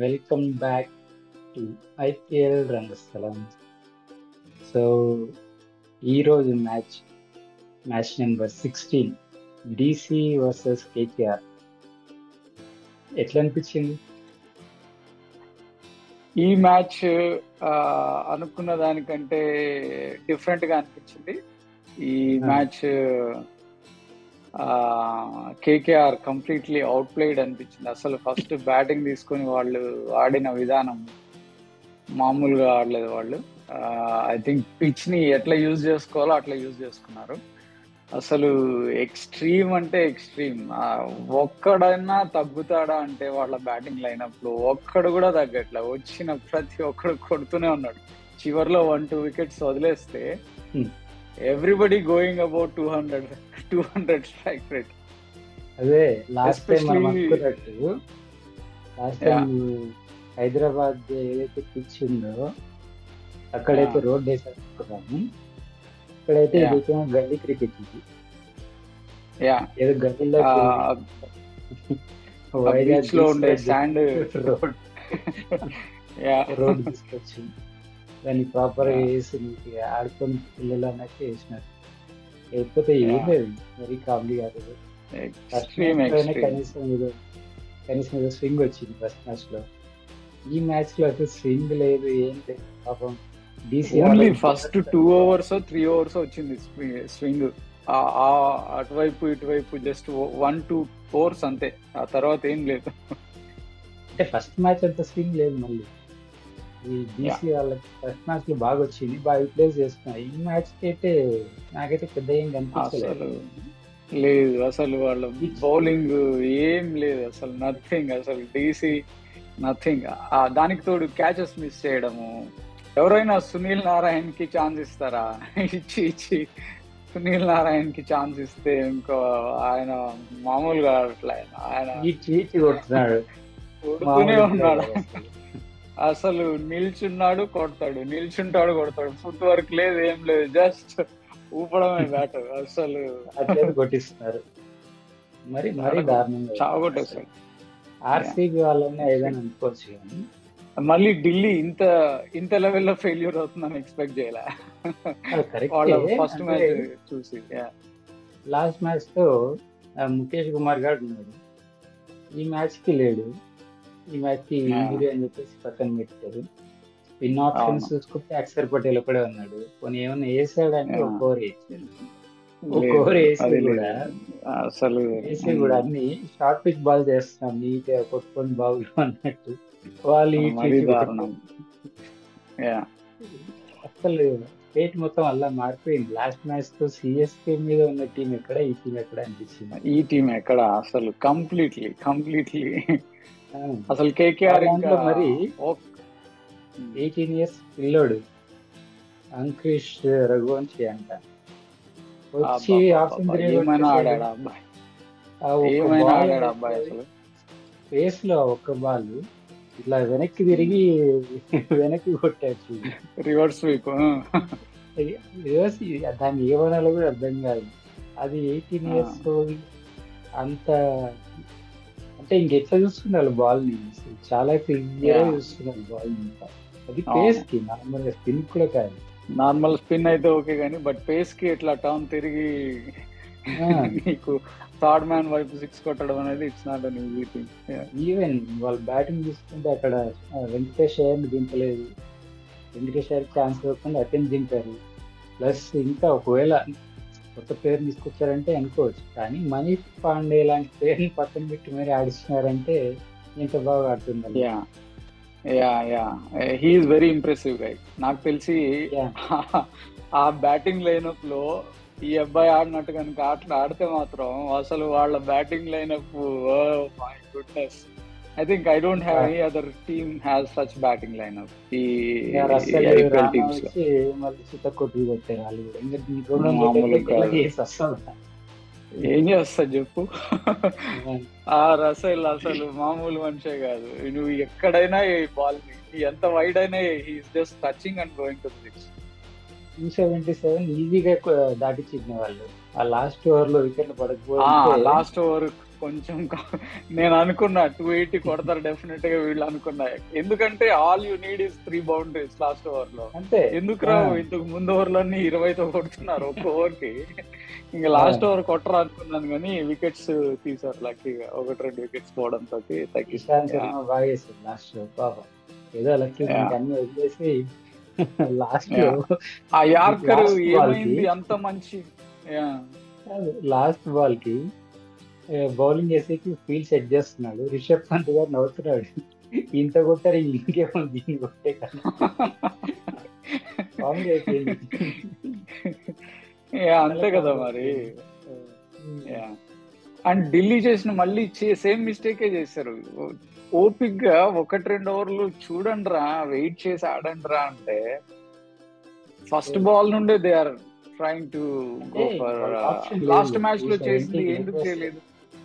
Welcome back to IPL Rangasthalam so ఈరోజు match match number sixteen DC versus KKR ఎట్లా అనిపించింది ఈ మ్యాచ్ ఆ, అనుకున్న దానికంటే డిఫరెంట్ గా అనిపించింది ఈ ఆ. Match KKR completely out played అనిపించింది అసలు ఫస్ట్ బ్యాటింగ్ తీసుకొని వాళ్ళు ఆడిన విధానం మామూలుగా ఆడలేదు వాళ్ళు ఐ థింక్ పిచ్ ని ఎట్లా యూజ్ చేసుకోవాలో అట్లా యూజ్ చేసుకున్నారు అసలు ఎక్స్ట్రీమ్ అంటే ఎక్స్ట్రీమ్ ఒక్కడైనా తగ్గుతాడా అంటే వాళ్ళ బ్యాటింగ్ లైనప్ లో ఒక్కడు కూడా తగ్గట్లే వచ్చిన ప్రతి ఒక్కడు కొడుతూనే ఉన్నాడు చివర్లో వన్ టూ వికెట్స్ వదిలేస్తే Hmm. Everybody going about two hundred two hundred strike rate అదే లాస్ట్ టైం మనం Especially- అనుకున్నట్టు లాస్ట్ టైం హైదరాబాద్ ఏదైతే పిచ్ ఉందో అక్కడైతే Yeah. రోడ్ వేసి అనుకున్నాము ఇక్కడైతే Yeah. ఇదేమో గల్లీ క్రికెట్ ఇది యా ఏదో గల్లీలో బీచ్ లో ఉండే శాండ్ రోడ్ యా రోడ్ తీసుకొచ్చి దాన్ని ప్రాపర్ గా వేసి నీకు ఆడుకొని పిల్లలు అన్నట్టు వేసినారు లేకపోతే ఏం Yeah. లేదు మరీ కామెడీ కాదు ఫస్ట్ ఎక్స్ట్రీమ్ మ్యాచ్ లోనే ఎక్స్ట్రీమ్ కనీసం ఏదో కనీసం ఏదో స్వింగ్ వచ్చింది ఫస్ట్ మ్యాచ్ లో ఈ మ్యాచ్ లో అయితే స్వింగ్ లేదు ఏం లేదు పాపం DC only first two overs three overs వచ్చింది స్వింగ్ అటువైపు ఇటువైపు జస్ట్ వన్ టూ ఓవర్స్ అంతే ఆ తర్వాత ఏం లేదు అంటే ఫస్ట్ మ్యాచ్ అంత స్వింగ్ లేదు మళ్ళీ ఈ డీసీ వాళ్ళకి ఫస్ట్ మ్యాచ్ లో బాగా వచ్చింది బాగా యూటిలైజ్ చేస్తున్నారు ఈ మ్యాచ్ కి అయితే నాకైతే పెద్ద ఏం కనిపించలేదు అసలు లేదు అసలు వాళ్ళ బౌలింగ్ ఏం లేదు అసలు నథింగ్ అసలు డీసీ నథింగ్ దానికి తోడు క్యాచెస్ మిస్ చేయడము ఎవరైనా సునీల్ నారాయణ్ కి ఛాన్స్ ఇస్తారా ఇచ్చి ఇచ్చి సునీల్ నారాయణ్ కి ఛాన్స్ ఇస్తే ఇంకో ఆయన మామూలుగా ఆడట్లే ఆయన ఆయన ఈడ్చి ఈడ్చి కొడుతున్నాడు కొడుతూనే మామూలుగా ఉన్నాడు కాదు అసలు. అసలు నిల్చున్నాడు కొడతాడు నిల్చుంటాడు కొడతాడు ఫుట్ వర్క్ లేదు ఏం లేదు జస్ట్ ఊపడమే బ్యాట్ అసలు అట్లయితే కొట్టిస్తున్నారు మరి మరి దారుణంగా చావగొట్టేస్తాడు ఆర్సీబీ వాళ్ళని ఏదైనా అనుకోవచ్చు కానీ మళ్ళీ ఢిల్లీ ఇంత ఇంత లెవెల్లో ఫెయిల్యూర్ అవుతుందని ఎక్స్పెక్ట్ చేయలే అది వాళ్ళ కరెక్టే ఫస్ట్ అంటే మ్యాచ్ చూసి yeah. లాస్ట్ మ్యాచ్ తో ఆ, ముఖేష్ కుమార్ గారు ఉన్నాడు ఈ మ్యాచ్ కి లేడు ఈ మ్యాచ్ కి ఆ. ఇంజరీ అని చెప్పేసి పక్కన పెట్టారు స్పిన్ ఆప్షన్స్ చూసుకుంటే అక్షర్ పటేల్ ఒకడే ఉన్నాడు కొన్ని ఏమన్నా వేసాడంటే ఆ. ఒక ఓవర్ వేసాడు ఒక లేదు, ఓవర్ వేసి అది కూడా లేదు. అసలు వేసి కూడా అన్ని షార్ట్ పిచ్ బాల్ చేస్తున్నాం నీట్ గా కొట్టుకొని బాగులు అన్నట్టు వాళ్ళు ఇటు మరీ ఇటు దారుణం Yeah. అసలు స్టేట్ మొత్తం అలా మారిపోయింది లాస్ట్ మ్యాచ్ తో సిఎస్కే మీద ఉన్న టీం ఎక్కడ ఈ టీం ఎక్కడ అనిపించింది ఈ టీం ఎక్కడ అసలు కంప్లీట్లీ కంప్లీట్లీ ఆ, అసలు కేకేఆర్ ఆ దాంట్లో మరి ఓ- ఎయిటీన్ ఇయర్స్ పిల్లోడు అంకుష్ రఘువంశీ అంట వచ్చి అబ్బబ్బబ్బబ్బ, హాఫ్ సెంచరీ ఏమైనా ఆడాడు ఆ అబ్బాయి ఏమైనా ఆడాడు ఆ అబ్బాయి అసలు ఫేస్ లో ఒక్క బాల్ ఇట్లా వెనక్కి తిరిగి వెనక్కి కొట్టాడు రివర్స్ స్వీప్ రివర్స్ దాన్ని ఏమనాలో కూడా అర్థం కాదు అది ఎయిటీన్ ఆ. ఇయర్స్ అంత అంటే ఇంకెట్లా చూస్తున్నారు బాల్ ని అసలు చాలా క్లియర్ Yeah. చూస్తున్నారు బాల్ ని అది అవును. పేస్ కి నార్మల్ గా స్పిన్ కూడా కాదు నార్మల్ స్పిన్ అయితే ఓకే కానీ బట్ పేస్ కి ఇట్లా టర్న్ తిరిగి ఆ. నీకు థర్డ్ మ్యాన్ వైపు సిక్స్ కొట్టడం అనేది it's not an easy thing even వాళ్ళు బ్యాటింగ్ చూసుకుంటే అక్కడ ఆ, వెంకటేష్ అయ్యర్ని దింపలేదు వెంకటేష్ అయ్యర్ ఛాన్స్ ఇవ్వకుండా అతను దింపారు ప్లస్ ఇంకా ఒకవేళ కొత్త పేరు తీసుకొచ్చారంటే అనుకోవచ్చు కానీ మనీష్ పాండే లాంటి పేరుని పక్కన పెట్టి మరి ఆడిస్తున్నారంటే ఎంత బాగా ఆడుతున్నారు yeah yeah yeah he's very impressive guy నాకు తెలిసి Yeah. ఆ బ్యాటింగ్ లైనప్ లో ఈ అబ్బాయి ఆడినట్టు కనుక ఆటలు ఆడితే మాత్రం అసలు వాళ్ళ batting lineup my goodness I think I don't have any other team has such batting lineup ఈ రస్సెల్ ఐపీఎల్ రానా టీమ్స్ లో వచ్చి మళ్ళీ చిత్త కొట్టి కొట్టారు వాళ్ళు కూడా ఇంకా ఈ రెండు వందల మామూలు డెబ్బైకి కాదు. ఇలా చేసి వస్తారు. ఏం చేస్తా చెప్పు ఆ రసల్ అసలు మామూలు మనిషే కాదు నువ్వు ఎక్కడైనా ఈ బాల్ ని ఎంత వైడ్ అయినా he's just touching and going to six two seventy seven ఈజీగా దాటిచ్చిన వాళ్ళు ఆ లాస్ట్ ఓవర్ లో వికెట్లు పడకపోతే లాస్ట్ ఓవర్ కొంచెం కా- నేను అనుకున్నా టూ ఎయిటీ కొడతారు డెఫినెట్ గా వీళ్ళు అనుకున్నా ఎందుకంటే all you need is three boundaries last over లో అంతే ఎందుకు రావు ఆ. ఇంతకు ముందు ఓవర్లన్నీ ఇరవైతో కొడుతున్నారు ఒక్క ఓవర్ కి ఇంకా లాస్ట్ ఓవర్ కొట్టరా అనుకున్నాను కానీ వికెట్స్ తీసారు లక్కీగా ఒకటి రెండు వికెట్స్ పోవడం తోటి తగ్గి ఇషాంత్ శర్మ బాగా చేశాడు లాస్ట్ లో పాపం ఏదో లక్కీ Yeah. అన్ని వదిలేసి లాస్ట్ లో ఆ యార్కర్ Last ball కి- ఏమైంది అంత మంచి Yeah. లాస్ట్ బాల్ కి బౌలింగ్ చేసేకి ఫీల్డ్ సెట్ చేస్తున్నాడు రిషబ్ పంత్ గారు నవ్వుతున్నాడు ఇంత కొట్టారు ఇంకేమో దీన్ని కొట్టే కదా కామెడీ అయిపోయింది Yeah, అంతే కదా మరి అండ్ ఢిల్లీ చేసిన మళ్ళీ సేమ్ మిస్టేకే చేశారు ఓపిక్ గా ఒకటి రెండు ఓవర్లు చూడండి రా వెయిట్ చేసి ఆడండి రా అంటే ఫస్ట్ బాల్ నుండే they are trying to go అంటే ఫర్ వాళ్ళ option లేదు. లాస్ట్ మ్యాచ్ లో 270 చేసింది కి ఎందుకు ఏం చేయలేదు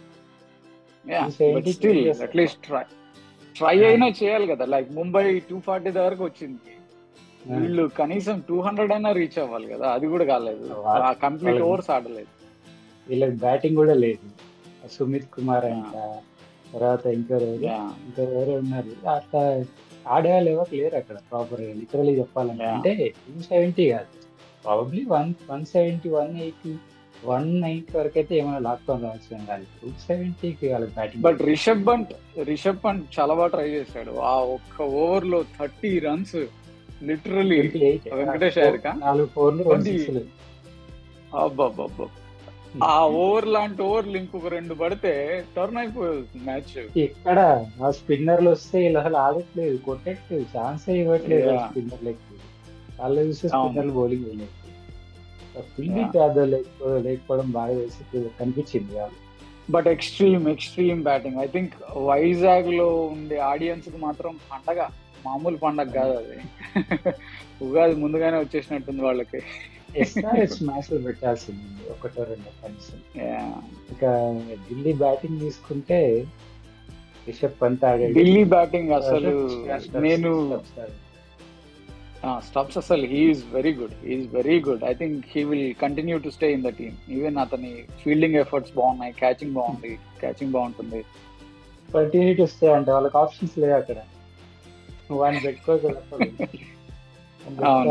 270 కి స్టిల్ ఏం చేస్తారు? అట్లీస్ట్ ట్రై ట్రై అయినా చేయాలి కదా లైక్ ముంబై టూ ఫార్టీ వరకు వచ్చింది వీళ్ళు కనీసం టూ హండ్రెడ్ అయినా రీచ్ అవ్వాలి కదా అది కూడా కాలేదు వా- కంప్లీట్ వాళ్ళకి- ఓవర్స్ ఆడలేదు వీళ్ళకి బ్యాటింగ్ కూడా లేదు సుమిత్ కుమార్ అంట తర్వాత ఇంకెవరు Yeah. ఇంకెవరు ఉన్నారు అట్లా ఆడేవాళ్ళు ఎవరు లేరు అక్కడ ప్రాపర్ గా లిటరలీ చెప్పాలంటే Yeah. అంటే టూ సెవెంటీ కాదు probably one one seventy one eighty one ninety వరకు అయితే ఏమైనా లాక్డౌన్ రావచ్చు కాదు టూ సెవెంటీకి వాళ్ళకి బ్యాటింగ్ బట్ రిషబ్ పంట్ రిషబ్ పంట్ చాలా బాగా ట్రై చేశాడు ఆ ఒక్క ఓవర్ లో థర్టీ రన్స్ లిటరలీ వెంకటేష్ అయ్యర్కా? నాలుగు ఫోర్లు రెండు Twenty- సిక్స్లు అబ్బాబ్బాబ్బా ఆ ఓవర్ లాంటి ఓవర్లు ఇంకొక రెండు పడితే టర్న్ అయిపోయింది మ్యాచ్ ఎక్కడ ఆ స్పిన్నర్లు వస్తే వీళ్ళు అసలు ఆడట్లేదు కొట్టట్లేదు ఛాన్సే ఇవ్వట్లేదు Yeah. స్పిన్నర్లకి వాళ్ళు చూస్తే అవును. స్పిన్నర్లు బౌలింగ్ వేయలేదు ఫీల్డింగ్ Yeah. ప్రాబ్లం లేకపో లేకపోవడం బాగా వేసి కనిపించింది వాళ్ళు but extreme extreme batting I think Vizag లో ఉండే ఆడియన్స్ కి మాత్రం పండగ మామూలు పండగ కాదు అది ఉగాది ముందుగానే వచ్చేసినట్టుంది వాళ్ళకి ఎస్ఆర్ఎస్ మ్యాచ్ పెట్టాల్సింది ఒకటో రెండో కనీసం Yeah. ఇక ఢిల్లీ బ్యాటింగ్ తీసుకుంటే రిషబ్ పంత్ ఆడాడు ఢిల్లీ బ్యాటింగ్ అసలు Stubbs- నేను Stubbs ఆడాడు. స్టబ్స్ అసలు he's very good he's very good I think he will continue to stay in the team even అతని ఫీల్డింగ్ ఎఫర్ట్స్ బాగున్నాయి క్యాచింగ్ బాగుంది క్యాచింగ్ బాగుంటుంది కంటిన్యూటీ వస్తాయి అంటే వాళ్ళకి ఆప్షన్స్ లేవు అక్కడ నువ్వు ఆయన పెట్టుకోగలరు అవును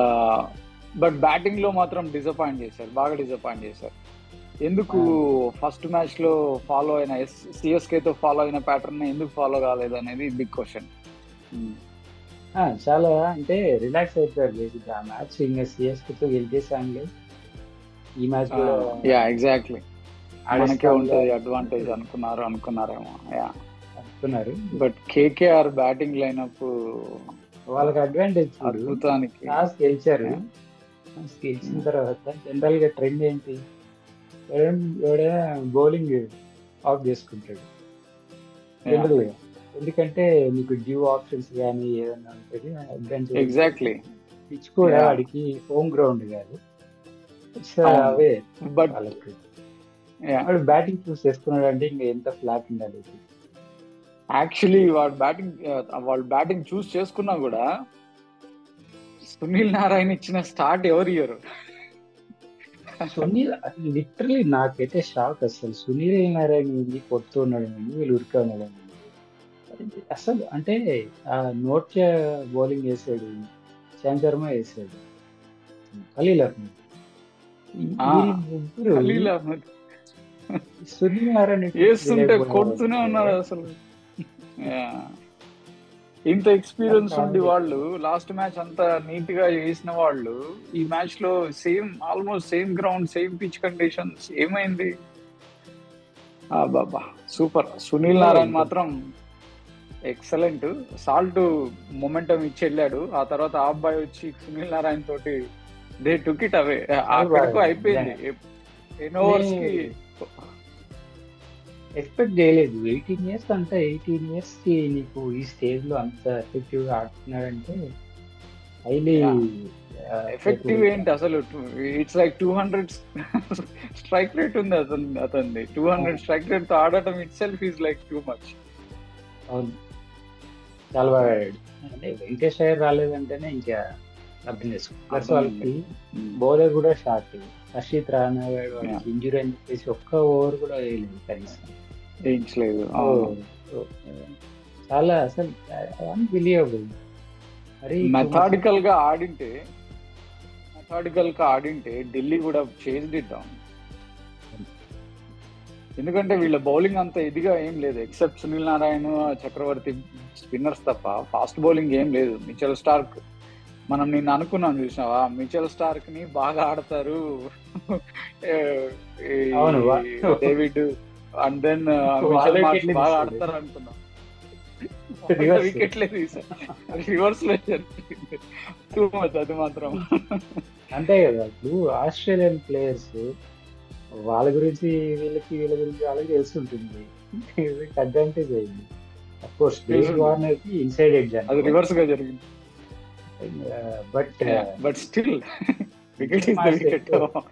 బట్ బ్యాటింగ్ లో మాత్రం డిసప్పాయింట్ చేశారు బాగా డిసప్పాయింట్ చేశారు ఎందుకు ఫస్ట్ మ్యాచ్ లో ఫాలో అయిన సిఎస్కే తో ఫాలో అయిన ప్యాటర్న్ ఎందుకు ఫాలో కాలేదు అనేది బిగ్ క్వశ్చన్ చాలా అంటే రిలాక్స్ అయిపోయారు బేసిక్ ఆ మ్యాచ్ ఇంకా సిఎస్కే తో గెలిచేసాంలే ఈ మ్యాచ్ కూడా యా ఎగ్జాక్ట్లీ మనకే ఆడేస్తాంలే ఉంటది అడ్వాంటేజ్ అనుకున్నారు అనుకున్నారేమో యా అనుకున్నారు బట్ కేకేఆర్ బ్యాటింగ్ లైనప్ వాళ్ళకి అడ్వాంటేజ్ చూడు అద్భుతానికి టాస్ గెలిచారు టాస్ గెలిచిన తర్వాత జనరల్ గా ట్రెండ్ ఏంటి ఎవడైనా బౌలింగ్ ఆఫ్ చేసుకుంటాడు జనరల్ గా ఎందుకంటే నీకు డ్యూ ఆప్షన్స్ కానీ ఏదైనా ఉంటుంది అడ్వాంటేజ్ ఎగ్జాక్ట్లీ పిచ్ కూడా Yeah. వాడికి హోమ్ గ్రౌండ్ కాదు సో అవును. అవే బట్ వాళ్ళకి వాడు బ్యాటింగ్ చూస్ చేసుకున్నాడు అంటే ఇంకా ఎంత ఫ్లాట్ ఉండాలి ఇది. యాక్చువల్లీ వాడు బ్యాటింగ్ వాళ్ళు బ్యాటింగ్ చూస్ చేసుకున్నా కూడా సునీల్ నారాయణ ఇచ్చిన స్టార్ట్ ఎవరు ఇయ్యరు సునీల్ లిటరలీ నాకైతే షాక్ అసలు సునీల్ నారాయణ ఏంది కొడుతున్నాడు ఏంది వీళ్ళు ఉరికా ఉన్నాడు ఏంది. అసలు అంటే ఆ నోట్ బౌలింగ్ వేసాడు శ్యామ్ శర్మ వేసాడు ఖలీల్ అహ్మద్ ఈ- ఆ, వీళ్ళు ముగ్గురు ఖలీల్ అహ్మద్ సునీల్ నారాయణ వేస్తుంటే కొడుతూనే ఉన్నారు అసలు Yeah. ఇంత ఎక్స్పీరియన్స్ ఉండి వాళ్ళు లాస్ట్ మ్యాచ్ అంతా నీట్ గా చేసిన వాళ్ళు ఈ మ్యాచ్ లో same almost same ground same pitch conditions ఏమైంది బాబా సూపర్ సునీల్ నారాయణ మాత్రం ఎక్సలెంట్ సాల్ట్ మొమెంటం ఇచ్చి వెళ్ళాడు ఆ తర్వాత ఆ అబ్బాయి వచ్చి సునీల్ నారాయణ తోటి దే టుక్ ఇట్ అవే అక్కడికి అయిపోయింది ఎన్ ఓవర్స్ కి ఎక్స్పెక్ట్ చేయలేదు ఎయిటీన్ ఇయర్స్ అంటే ఎయిటీన్ ఇయర్స్ కి నీకు ఈ స్టేజ్ లో అంత ఎఫెక్టివ్ గా ఆడుతున్నాడంటే హైలీ ఎఫెక్టివ్ ఏంటి అసలు it's like two hundred strike rate ఉంది అతని అతనిది టూ హండ్రెడ్ స్ట్రైక్ రేట్ తో ఆడటం itself is like too much అవును చాలా బాగా ఆడాడు అంటే వెంకటేష్ అయ్యర్ రాలేదంటేనే ఇంకా అర్థం చేసుకో ప్లస్ వాళ్ళకి బౌలర్ కూడా షార్ట్ హర్షిత్ రానా గారు వాళ్ళకి ఇంజురీ అని చెప్పేసి ఒక్క ఓవర్ కూడా వేయలేదు కనీసం వేయించలేదు ఓ, ఓ, చాలా అసలు అన్బిలియబుల్ మరి మెథాడికల్ గా ఆడింటే మెథాడికల్ గా ఆడింటే ఢిల్లీ కూడా చేంజ్ ఇద్దాం ఎందుకంటే వీళ్ళ బౌలింగ్ అంత ఇదిగా ఏం లేదు ఎక్సెప్ట్ సునీల్ నారాయణ చక్రవర్తి స్పిన్నర్స్ తప్ప ఫాస్ట్ బౌలింగ్ ఏం లేదు మిచెల్ స్టార్క్ మనం నిన్న అనుకున్నాం చూసినావా మిచెల్ స్టార్క్ ని బాగా ఆడతారు ఏ, ఈ అవును, వా- డేవిడ్ అండ్ దెన్ వాళ్ళ మిచెల్ మార్ష్ wicket ని బాగా తీసుకోలేదు. ఆడతారు అనుకున్నాం Reverse. వికెట్లే తీసారు రివర్స్ లో జరిగింది టూ మచ్ అది మాత్రం అంతే కదా ఇప్పుడు ఆస్ట్రేలియన్ ప్లేయర్స్ వాళ్ళ గురించి వీళ్ళకి వీళ్ళ గురించి వాళ్ళకి తెలిసి ఉంటుంది అడ్వాంటేజ్ అయింది of course David Hmm. Warner కి ఇన్సైడ్ ఎడ్జ్ అది రివర్స్ గా జరిగింది but but still wicket is the wicket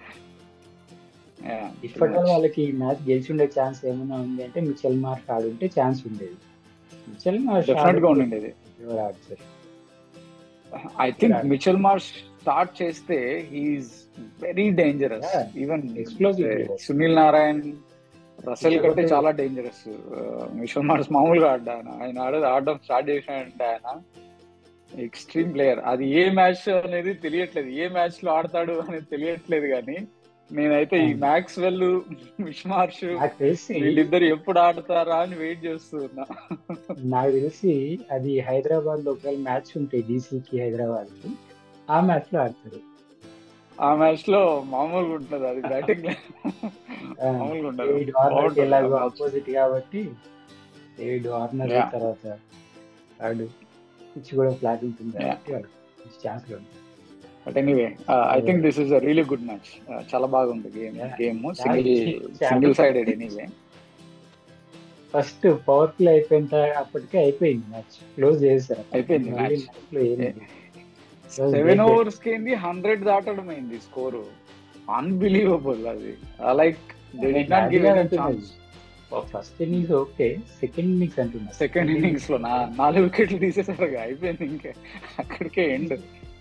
ఇప్పటివరకు వాళ్ళకి మ్యాచ్ గెలిచి ఉండే ఛాన్స్ ఏమైనా ఉంది అంటే మిచెల్ మార్క్ ఆడుంటే ఛాన్స్ ఉండేది మిచెల్ మార్క్ డెఫినెట్ గా ఉండింది ఎవరు ఆడతారు I think Yeah. Mitchell Marsh start చేస్తే he's very dangerous Yeah. Even Explosive player. Sunil Narayan Russell Michel కంటే Marsh- చాలా డేంజరస్ మిషల్ మార్స్ మామూలుగా ఆడ్డా ఆయన ఆయన ఆడ ఆడడం స్టార్ట్ చేసినాడంటే ఆయన ఎక్స్ట్రీమ్ ప్లేయర్ అది ఏ మ్యాచ్ అనేది తెలియట్లేదు ఏ మ్యాచ్ లో ఆడతాడు అనేది తెలియట్లేదు కానీ నేనైతే ఈ Hmm. Maxwell Mitch Marsh నాకు తెలిసి వీళ్ళిద్దరు ఎప్పుడు ఆడతారా అని వెయిట్ చేస్తున్నా నాకు తెలిసి అది హైదరాబాద్ లో ఒకవేళ మ్యాచ్ ఉంటే డీసీకి హైదరాబాద్ కి ఆ మ్యాచ్ లో ఆడతారు ఆ మ్యాచ్ లో మామూలుగా ఉంటుంది అది బ్యాటింగ్ ఆ, మామూలుగా ఉండదు డేవిడ్ వార్నర్ బాగుంటుంది ఎలాగో ఆ match. ఆపోజిట్ కాబట్టి డేవిడ్ వార్నర్ Yeah. తర్వాత ఆడు పిచ్ కూడా ఫ్లాట్ ఉంటుంది Yeah. కాబట్టి ఛాన్స్ ఉంటాయి but anyway I think this is a really good match చాలా బాగుంది గేమ్ Yeah. గేమ్ చాలా సింగిల్ చాలా single sided anyway first power play అయిపోయిన తర్వాత అప్పటికే అయిపోయింది మ్యాచ్ క్లోజ్ చేశారు అయిపోయింది మళ్ళీ match. night లో ఏం లేదు. was seven great. ఓవర్స్ కి హండ్రెడ్ దాటడం అయింది స్కోర్ అన్బిలీవబుల్ అది like they did not give any chance first innings okay second innings అంటున్నా సెకండ్ ఇన్నింగ్స్ లో నా నాలుగు వికెట్లు తీసేసారు అయిపోయింది ఇంకా అక్కడికే ఎండ్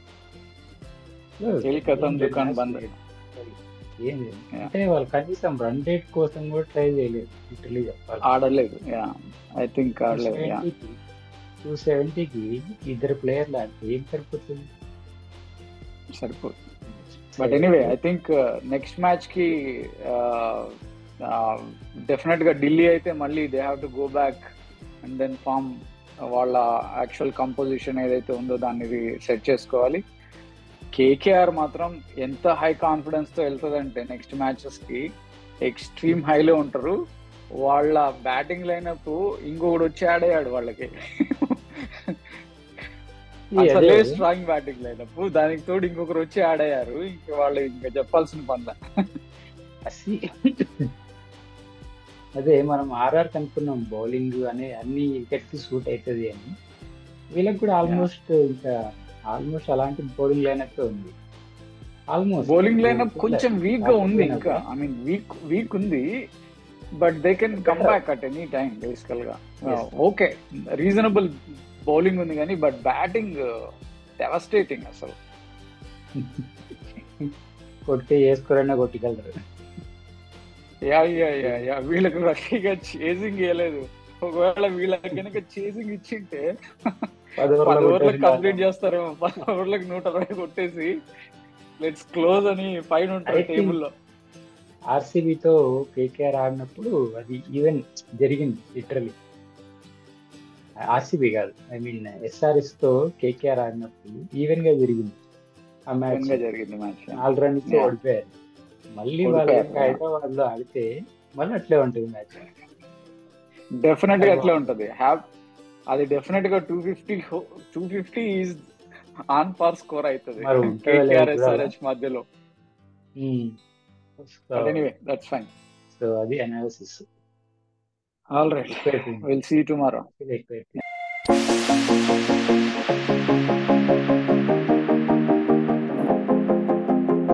ఖేల్ ఖతం, దుకాన్ బంద్. ఏం లేదు అంటే వాళ్ళు కనీసం రన్ రేట్ కోసం కూడా ట్రై చేయలేదు లిటరలీ చెప్పాలి ఆడలేదు యా ఐ థింక్ ఆడలేదు యా టూ సెవెంటీకి ఇద్దరు ప్లేయర్లు ఆడితే ఏం సరిపోతుంది సరిపోదు but anyway I think next match కి డెఫినెట్ గా ఢిల్లీ అయితే మళ్ళీ they have to go back and then form వాళ్ళ యాక్చువల్ కంపోజిషన్ ఏదైతే ఉందో దాన్ని సెట్ చేసుకోవాలి కేకేఆర్ మాత్రం ఎంత హై కాన్ఫిడెన్స్ తో వెళ్తుందంటే నెక్స్ట్ మ్యాచెస్ కి ఎక్స్ట్రీమ్ హైలో ఉంటారు వాళ్ళ బ్యాటింగ్ లైనప్ ఇంకొకటి వచ్చి ఆడేయాడు వాళ్ళకి అసలే స్ట్రాంగ్ బ్యాటింగ్ లైనప్ దానికి తోడు ఇంకొకరు వచ్చి ఆడయ్యారు ఇంకా వాళ్ళు ఇంకా చెప్పాల్సిన పనుల అదే మనం ఆర్ఆర్ కనుక్కున్నాం బౌలింగ్ అనే అన్ని వికెట్స్ కి సూట్ అవుతుంది అని వీళ్ళకి కూడా ఆల్మోస్ట్ ఇంకా ఆల్మోస్ట్ అలాంటి బౌలింగ్ లైనప్ ఉంది ఆల్మోస్ట్ బౌలింగ్ లైనప్ కొంచెం వీక్ గా ఉంది ఇంకా ఐ మీన్ వీక్ వీక్ ఉంది but they can come back at any time బేసికల్ గా Yes. ఓకే రీజనబుల్ బౌలింగ్ ఉంది కానీ బట్ బ్యాటింగ్ డెవస్టేటింగ్ అసలు కొట్టే వేసుకోరన్నా కొట్టగలరు యా యా యా యా వీళ్ళకి రష్గా చేసింగ్ ఇవ్వలేదు ఒకవేళ వీళ్ళకి కనుక చేసింగ్ ఇచ్చింటే పది పది ఓవర్లకు ఓవర్లకు కంప్లీట్ చేస్తారు పది ఓవర్లకు నూట అరవై కొట్టేసి లెట్స్ క్లోజ్ అని పైన ఉంటారు I think- టేబుల్లో ఆర్సీబీతో కేకేఆర్ ఆడినప్పుడు అది ఈవెన్ జరిగింది లిటరలీ ఆర్సీబీ కాదు ఐ మీన్ ఎస్ఆర్ఎస్ తో కేకేఆర్ ఆడినప్పుడు ఈవెన్ గా జరిగింది ఆ మ్యాచ్ గా జరిగింది మ్యాచ్ నాలుగు రన్స్ Yeah. ఓడిపోయారు మళ్ళీ ఓడిపోయారు, వాళ్ళు హైదరాబాద్ లో ఆడితే మళ్ళీ అట్లే ఉంటుంది మ్యాచ్ డెఫినెట్ గా అట్లే ఉంటది హ్యాప్ అది డెఫినెట్ గా two fifty two fifty is on par score అవుతుంది మరి ఉంటుందో కేకేఆర్ లేదో ఎస్ఆర్హెచ్ మధ్యలో but anyway that's fine so అది analysis all right will see tomorrow ఎక్కువ